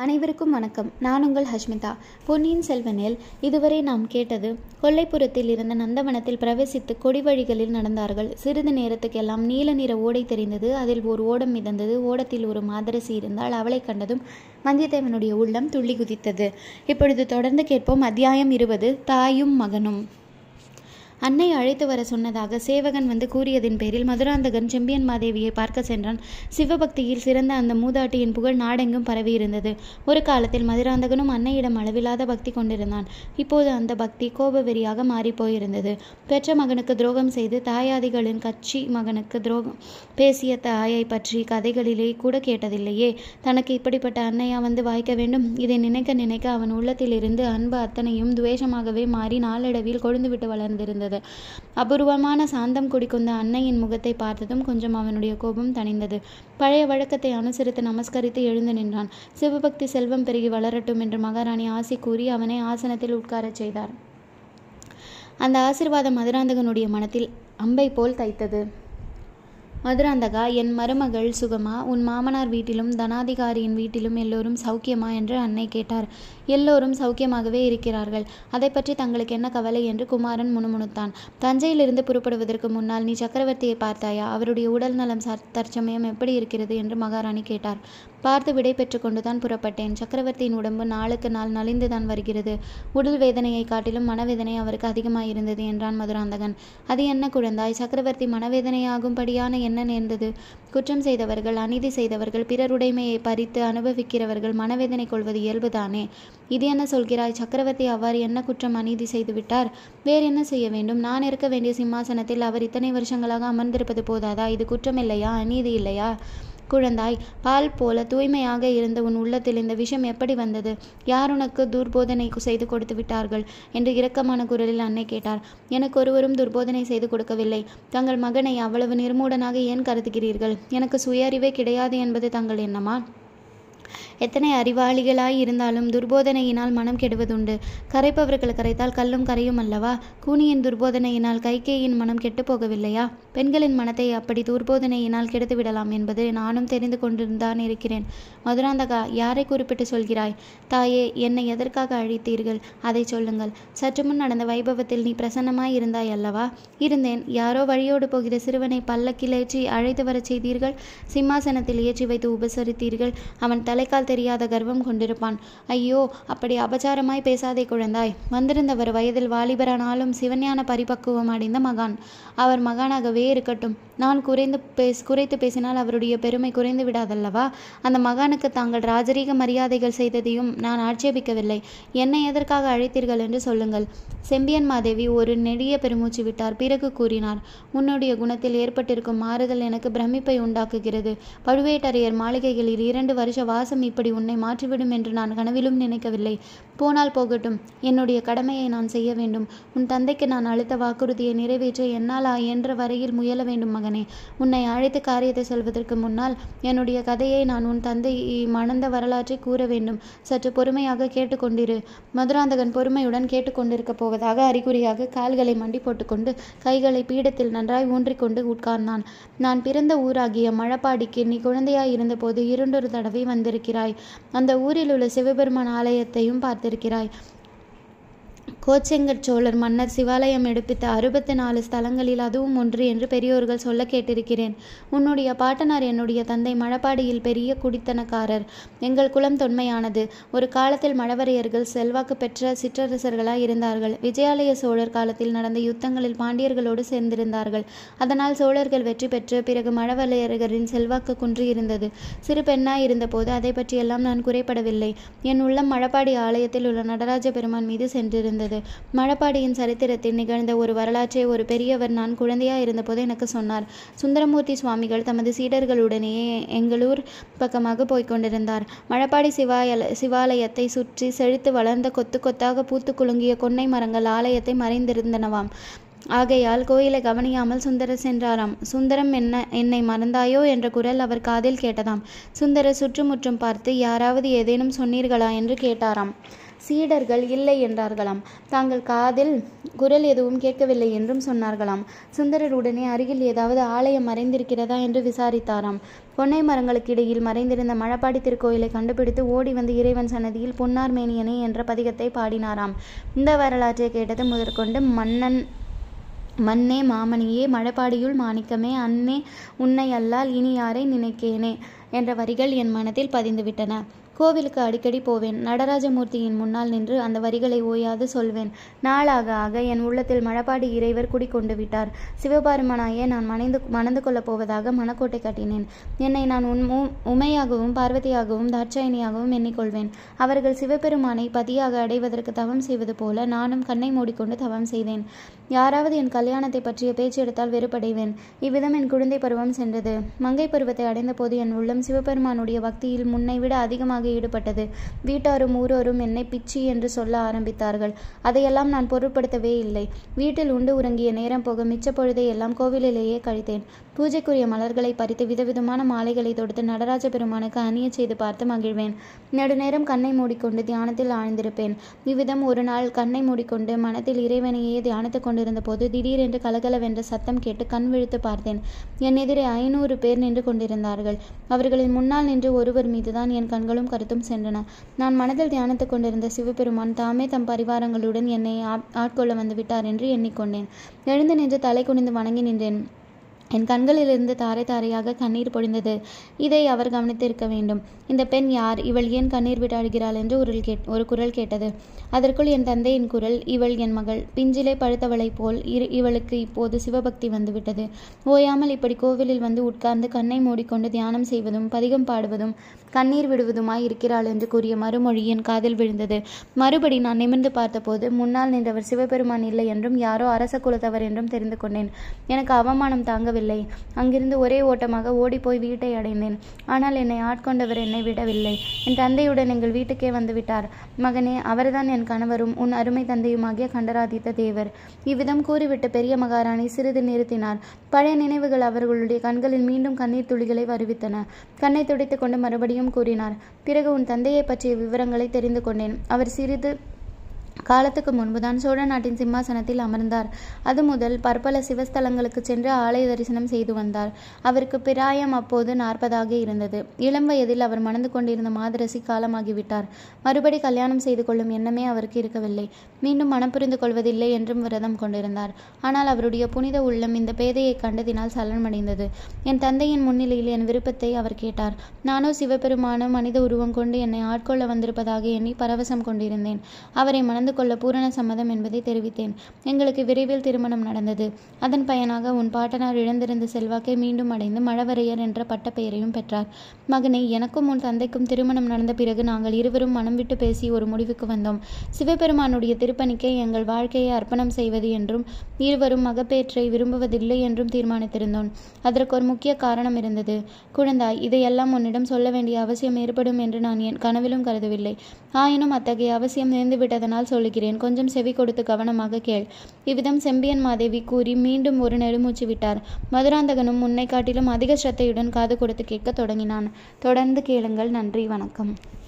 அனைவருக்கும் வணக்கம் நான் உங்கள் ஹஷ்மிதா பொன்னியின் செல்வனில் இதுவரை நாம் கேட்டது கொல்லைப்புறத்தில் இருந்த நந்தவனத்தில் பிரவேசித்து கொடி வழிகளில் நடந்தார்கள் சிறிது நேரத்துக்கெல்லாம் நீல நிற ஓடை தெரிந்தது அதில் ஒரு ஓடம் மிதந்தது ஓடத்தில் ஒரு மாதரசி இருந்தால் அவளை கண்டதும் வந்தியத்தேவனுடைய உள்ளம் துள்ளி குதித்தது இப்பொழுது தொடர்ந்து கேட்போம் அத்தியாயம் இருபது தாயும் மகனும் அன்னை அழைத்து வர சொன்னதாக சேவகன் வந்து கூறியதின் பேரில் மதுராந்தகன் செம்பியன் மாதேவியை பார்க்க சென்றான் சிவபக்தியில் சிறந்த அந்த மூதாட்டியின் புகழ் நாடெங்கும் பரவியிருந்தது ஒரு காலத்தில் மதுராந்தகனும் அன்னையிடம் அளவில்லாத பக்தி கொண்டிருந்தான் இப்போது அந்த பக்தி கோபவெறியாக மாறிப்போயிருந்தது பெற்ற மகனுக்கு துரோகம் செய்து தாயாதிகளின் கட்சி மகனுக்கு துரோகம் பேசிய தாயை பற்றி கதைகளிலே கூட கேட்டதில்லையே தனக்கு இப்படிப்பட்ட அன்னையா வந்து வாய்க்க வேண்டும் இதை நினைக்க நினைக்க அவன் உள்ளத்தில் இருந்து அன்பு அத்தனையும் துவேஷமாகவே மாறி நாளடைவில் கொழுந்துவிட்டு வளர்ந்திருந்தது அபூர்வமான சாந்தம் குடிக்கொண்ட அன்னையின் முகத்தை பார்த்ததும் கொஞ்சம் அவனுடைய கோபம் தணிந்தது பழைய வழக்கத்தை அனுசரித்து நமஸ்கரித்து எழுந்து நின்றான் சிவபக்தி செல்வம் பெருகி வளரட்டும் என்று மகாராணி ஆசி கூறி அவனை ஆசனத்தில் உட்காரச் செய்தார் அந்த ஆசிர்வாதம் மதுராந்தகனுடைய மனத்தில் அம்பை போல் தைத்தது மதுராந்தகா என் மருமகள் சுகமா உன் மாமனார் வீட்டிலும் தனாதிகாரியின் வீட்டிலும் எல்லோரும் சௌக்கியமா என்று அன்னை கேட்டார் எல்லோரும் சௌக்கியமாகவே இருக்கிறார்கள் அதை பற்றி தங்களுக்கு என்ன கவலை என்று குமாரன் முணுமுணுத்தான் தஞ்சையிலிருந்து புறப்படுவதற்கு முன்னால் நீ சக்கரவர்த்தியை பார்த்தாயா அவருடைய உடல் நலம் தற்சமயம் எப்படி இருக்கிறது என்று மகாராணி கேட்டார் பார்த்து விடை பெற்று கொண்டுதான் புறப்பட்டேன் சக்கரவர்த்தியின் உடம்பு நாளுக்கு நாள் நலிந்துதான் வருகிறது உடல் வேதனையை காட்டிலும் மனவேதனை அவருக்கு அதிகமாயிருந்தது என்றான் மதுராந்தகன் அது என்ன குழந்தாய் சக்கரவர்த்தி மனவேதனையாகும்படியான என்ன நேர்ந்தது குற்றம் செய்தவர்கள் அநீதி செய்தவர்கள் பிறருடைமையை பறித்து அனுபவிக்கிறவர்கள் மனவேதனை கொள்வது இயல்புதானே இது என்ன சொல்கிறாய் சக்கரவர்த்தி அவ்வாறு என்ன குற்றம் அநீதி செய்து விட்டார் வேறு என்ன செய்ய வேண்டும் நான் இருக்க வேண்டிய சிம்மாசனத்தில் அவர் இத்தனை வருஷங்களாக அமர்ந்திருப்பது போதாதா இது குற்றம் இல்லையா அநீதி இல்லையா குழந்தாய் பால் போல தூய்மையாக இருந்த உன் உள்ளத்தில் இந்த விஷம் எப்படி வந்தது யார் உனக்கு துர்போதனை செய்து கொடுத்து விட்டார்கள் என்று இரக்கமான குரலில் அன்னை கேட்டார் எனக்கு ஒருவரும் துர்போதனை செய்து கொடுக்கவில்லை தங்கள் மகனை அவ்வளவு நிர்மூடனாக ஏன் கருதுகிறீர்கள் எனக்கு சுய அறிவே கிடையாது என்பது தங்கள் எண்ணமா எத்தனை அறிவாளிகளாய் இருந்தாலும் துர்போதனையினால் மனம் கெடுவதுண்டு கரைப்பவர்கள் கரைத்தால் கல்லும் கரையும் அல்லவா கூனியின் துர்போதனையினால் கைகேயின் மனம் கெட்டு போகவில்லையா பெண்களின் மனத்தை அப்படி துர்போதனையினால் கெடுத்து விடலாம் என்பது நானும் தெரிந்து கொண்டிருந்தான் இருக்கிறேன் மதுராந்தகா யாரை குறிப்பிட்டு சொல்கிறாய் தாயே என்னை எதற்காக அழைத்தீர்கள் அதை சொல்லுங்கள் சற்று முன் நடந்த வைபவத்தில் நீ பிரசன்னமாய் இருந்தாய் அல்லவா இருந்தேன் யாரோ வழியோடு போகிற சிறுவனை பல்லக்கில் ஏற்றி அழைத்து வரச் செய்தீர்கள் சிம்மாசனத்தில் ஏற்றி வைத்து உபசரித்தீர்கள் அவன் தலைக்கால் தெரியாத கர்வம் கொண்டிருப்பான் ஐயோ அப்படி அபச்சாரமாய் பேசாதே குழந்தாய் வந்திருந்தவர் வயதில் வாலிபரானாலும் சிவஞான பரிபக்குவம் அடைந்த மகான் அவர் மகானாகவே இருக்கட்டும் நான் குறைந்து பேஸ் குறைத்து பேசினால் அவருடைய பெருமை குறைந்து விடாதல்லவா அந்த மகானுக்கு தாங்கள் ராஜரீக மரியாதைகள் செய்ததையும் நான் ஆட்சேபிக்கவில்லை என்னை எதற்காக அழைத்தீர்கள் என்று சொல்லுங்கள் செம்பியன் மாதேவி ஒரு நெடிய பெருமூச்சு விட்டார் பிறகு கூறினார் உன்னுடைய குணத்தில் ஏற்பட்டிருக்கும் மாறுதல் எனக்கு பிரமிப்பை உண்டாக்குகிறது பழுவேட்டரையர் மாளிகைகளில் இரண்டு வருஷ வாசம் இப்படி உன்னை மாற்றிவிடும் என்று நான் கனவிலும் நினைக்கவில்லை போனால் போகட்டும் என்னுடைய கடமையை நான் செய்ய வேண்டும் உன் தந்தைக்கு நான் அளித்த வாக்குறுதியை நிறைவேற்ற என்னால் என்ற வரையில் முயல வேண்டும் மகனே உன்னை அழைத்து காரியத்தை சொல்வதற்கு முன்னால் என்னுடைய கதையை நான் உன் தந்தை மணந்த வரலாற்றை கூற வேண்டும் சற்று பொறுமையாக கேட்டுக்கொண்டிரு மதுராந்தகன் பொறுமையுடன் கேட்டுக்கொண்டிருக்க போவதாக அறிகுறியாக கால்களை மண்டி போட்டுக்கொண்டு கைகளை பீடத்தில் நன்றாய் ஊன்றிக்கொண்டு உட்கார்ந்தான் நான் பிறந்த ஊராகிய மழப்பாடிக்கு நீ குழந்தையாய் இருந்தபோது இரண்டொரு தடவை வந்திருக்கிறாய் அந்த ஊரில் உள்ள சிவபெருமான் ஆலயத்தையும் பார்த்திருக்கிறாய் கோச்செங்கட் சோழர் மன்னர் சிவாலயம் எடுப்பித்த அறுபத்தி நாலு ஸ்தலங்களில் அதுவும் ஒன்று என்று பெரியோர்கள் சொல்ல கேட்டிருக்கிறேன் உன்னுடைய பாட்டனார் என்னுடைய தந்தை மழப்பாடியில் பெரிய குடித்தனக்காரர் எங்கள் குலம் தொன்மையானது ஒரு காலத்தில் மழவரையர்கள் செல்வாக்கு பெற்ற சிற்றரசர்களாய் இருந்தார்கள் விஜயாலய சோழர் காலத்தில் நடந்த யுத்தங்களில் பாண்டியர்களோடு சேர்ந்திருந்தார்கள் அதனால் சோழர்கள் வெற்றி பெற்று பிறகு மழவரையர்களின் செல்வாக்கு குன்றி இருந்தது சிறு பெண்ணாய் இருந்தபோது அதை பற்றியெல்லாம் நான் குறைபடவில்லை என் உள்ளம் மழப்பாடி ஆலயத்தில் உள்ள நடராஜ பெருமான் மீது சென்றிருந்தது இருந்தது மழப்பாடியின் சரித்திரத்தில் நிகழ்ந்த ஒரு வரலாற்றை ஒரு பெரியவர் நான் குழந்தையா இருந்தபோது எனக்கு சொன்னார் சுந்தரமூர்த்தி சுவாமிகள் தமது சீடர்களுடனேயே எங்களூர் பக்கமாக போய்க் கொண்டிருந்தார் மழப்பாடி சிவாய சிவாலயத்தை சுற்றி செழித்து வளர்ந்த கொத்து கொத்தாக பூத்து குலுங்கிய கொன்னை மரங்கள் ஆலயத்தை மறைந்திருந்தனவாம் ஆகையால் கோயிலை கவனியாமல் சுந்தரர் சென்றாராம் சுந்தரம் என்ன என்னை மறந்தாயோ என்ற குரல் அவர் காதில் கேட்டதாம் சுந்தரர் சுற்றுமுற்றும் பார்த்து யாராவது ஏதேனும் சொன்னீர்களா என்று கேட்டாராம் சீடர்கள் இல்லை என்றார்களாம் தாங்கள் காதில் குரல் எதுவும் கேட்கவில்லை என்றும் சொன்னார்களாம் சுந்தரர் உடனே அருகில் ஏதாவது ஆலயம் மறைந்திருக்கிறதா என்று விசாரித்தாராம் பொன்னை மரங்களுக்கு இடையில் மறைந்திருந்த மழப்பாடி திருக்கோயிலை கண்டுபிடித்து ஓடி வந்து இறைவன் சன்னதியில் பொன்னார் மேனியனே என்ற பதிகத்தை பாடினாராம் இந்த வரலாற்றை கேட்டது முதற்கொண்டு மன்னன் மண்ணே மாமணியே மழப்பாடியுள் மாணிக்கமே அன்னே உன்னை அல்லால் இனி யாரை நினைக்கேனே என்ற வரிகள் என் மனத்தில் பதிந்துவிட்டன கோவிலுக்கு அடிக்கடி போவேன் நடராஜமூர்த்தியின் முன்னால் நின்று அந்த வரிகளை ஓயாது சொல்வேன் நாளாக ஆக என் உள்ளத்தில் மழப்பாடி இறைவர் குடிக்கொண்டு விட்டார் சிவபெருமனாயே நான் மனைந்து மணந்து கொள்ளப் போவதாக மனக்கோட்டை கட்டினேன் என்னை நான் உன் உமையாகவும் பார்வதியாகவும் தாட்சாயினியாகவும் எண்ணிக்கொள்வேன் அவர்கள் சிவபெருமானை பதியாக அடைவதற்கு தவம் செய்வது போல நானும் கண்ணை மூடிக்கொண்டு தவம் செய்தேன் யாராவது என் கல்யாணத்தை பற்றிய பேச்சு எடுத்தால் வெறுப்படைவேன் இவ்விதம் என் குழந்தை பருவம் சென்றது மங்கை பருவத்தை அடைந்த போது என் உள்ளம் சிவபெருமானுடைய பக்தியில் முன்னை விட அதிகமாக ஈடுபட்டது வீட்டாரும் ஊரோரும் என்னை பிச்சி என்று சொல்ல ஆரம்பித்தார்கள் அதையெல்லாம் நான் பொருட்படுத்தவே இல்லை வீட்டில் உண்டு உறங்கிய நேரம் போக மிச்ச பொழுதை எல்லாம் கோவிலிலேயே கழித்தேன் பூஜைக்குரிய மலர்களை பறித்து விதவிதமான மாலைகளை தொடுத்து நடராஜ பெருமானுக்கு அணிய செய்து பார்த்து மகிழ்வேன் நெடுநேரம் கண்ணை மூடிக்கொண்டு தியானத்தில் ஆழ்ந்திருப்பேன் இவ்விதம் ஒரு நாள் கண்ணை மூடிக்கொண்டு மனத்தில் இறைவனையே தியானித்துக் கொண்டிருந்த போது திடீரென்று கலகலவென்ற சத்தம் கேட்டு கண் விழித்து பார்த்தேன் என் எதிரே ஐநூறு பேர் நின்று கொண்டிருந்தார்கள் அவர்களின் முன்னால் நின்று ஒருவர் மீதுதான் என் கண்களும் கருத்தும் சென்றன நான் மனதில் தியானித்துக் கொண்டிருந்த சிவபெருமான் தாமே தம் பரிவாரங்களுடன் என்னை ஆட்கொள்ள வந்து விட்டார் என்று எண்ணிக்கொண்டேன் எழுந்து நின்று தலை குனிந்து வணங்கி நின்றேன் என் கண்களிலிருந்து தாரை தாரையாக கண்ணீர் பொழிந்தது இதை அவர் கவனித்திருக்க வேண்டும் இந்த பெண் யார் இவள் ஏன் கண்ணீர் விட்டு அழுகிறாள் என்று ஒரு கேட் ஒரு குரல் கேட்டது அதற்குள் என் தந்தையின் குரல் இவள் என் மகள் பிஞ்சிலே பழுத்தவளைப் போல் இரு இவளுக்கு இப்போது சிவபக்தி வந்துவிட்டது ஓயாமல் இப்படி கோவிலில் வந்து உட்கார்ந்து கண்ணை மூடிக்கொண்டு தியானம் செய்வதும் பதிகம் பாடுவதும் கண்ணீர் விடுவதுமாய் இருக்கிறாள் என்று கூறிய மறுமொழி என் காதில் விழுந்தது மறுபடி நான் நிமிர்ந்து பார்த்தபோது முன்னால் நின்றவர் சிவபெருமான் இல்லை என்றும் யாரோ அரச குலத்தவர் என்றும் தெரிந்து கொண்டேன் எனக்கு அவமானம் தாங்கவில்லை அங்கிருந்து ஒரே ஓட்டமாக ஓடிப்போய் வீட்டை அடைந்தேன் ஆனால் என்னை ஆட்கொண்டவர் என்னை விடவில்லை என் தந்தையுடன் எங்கள் வீட்டுக்கே வந்து விட்டார் மகனே அவர்தான் என் கணவரும் உன் அருமை தந்தையுமாகிய கண்டராதித்த தேவர் இவ்விதம் கூறிவிட்டு பெரிய மகாராணி சிறிது நிறுத்தினார் பழைய நினைவுகள் அவர்களுடைய கண்களில் மீண்டும் கண்ணீர் துளிகளை வருவித்தன கண்ணை துடைத்துக் கொண்டு மறுபடியும் கூறினார் பிறகு உன் தந்தையை பற்றிய விவரங்களை தெரிந்து கொண்டேன் அவர் சிறிது காலத்துக்கு முன்புதான் சோழ நாட்டின் சிம்மாசனத்தில் அமர்ந்தார் அது முதல் பற்பல சிவஸ்தலங்களுக்கு சென்று ஆலய தரிசனம் செய்து வந்தார் அவருக்கு பிராயம் அப்போது நாற்பதாக இருந்தது இளம் வயதில் அவர் மணந்து கொண்டிருந்த மாதரசி காலமாகிவிட்டார் மறுபடி கல்யாணம் செய்து கொள்ளும் எண்ணமே அவருக்கு இருக்கவில்லை மீண்டும் மனம் புரிந்து கொள்வதில்லை என்றும் விரதம் கொண்டிருந்தார் ஆனால் அவருடைய புனித உள்ளம் இந்த பேதையை கண்டதினால் சலனமடைந்தது என் தந்தையின் முன்னிலையில் என் விருப்பத்தை அவர் கேட்டார் நானோ சிவபெருமான மனித உருவம் கொண்டு என்னை ஆட்கொள்ள வந்திருப்பதாக எண்ணி பரவசம் கொண்டிருந்தேன் அவரை மணந்து கொள்ள பூரண சம்மதம் என்பதை தெரிவித்தேன் எங்களுக்கு விரைவில் திருமணம் நடந்தது அதன் பயனாக உன் பாட்டனார் இழந்திருந்த செல்வாக்கை மீண்டும் அடைந்து மழவரையர் என்ற பட்டப்பெயரையும் பெற்றார் மகனே எனக்கும் உன் தந்தைக்கும் திருமணம் நடந்த பிறகு நாங்கள் இருவரும் மனம் விட்டு பேசி ஒரு முடிவுக்கு வந்தோம் சிவபெருமானுடைய திருப்பணிக்கே எங்கள் வாழ்க்கையை அர்ப்பணம் செய்வது என்றும் இருவரும் மகப்பேற்றை விரும்புவதில்லை என்றும் தீர்மானித்திருந்தோம் அதற்கு ஒரு முக்கிய காரணம் இருந்தது குழந்தாய் இதையெல்லாம் உன்னிடம் சொல்ல வேண்டிய அவசியம் ஏற்படும் என்று நான் என் கனவிலும் கருதவில்லை ஆயினும் அத்தகைய அவசியம் நேர்ந்துவிட்டதனால் சொல்லுகிறேன் கொஞ்சம் செவி கொடுத்து கவனமாக கேள் இவ்விதம் செம்பியன் மாதேவி கூறி மீண்டும் ஒரு நெடுமூச்சு விட்டார் மதுராந்தகனும் முன்னை காட்டிலும் அதிக ஸ்ரத்தையுடன் காது கொடுத்து கேட்க தொடங்கினான் தொடர்ந்து கேளுங்கள் நன்றி வணக்கம்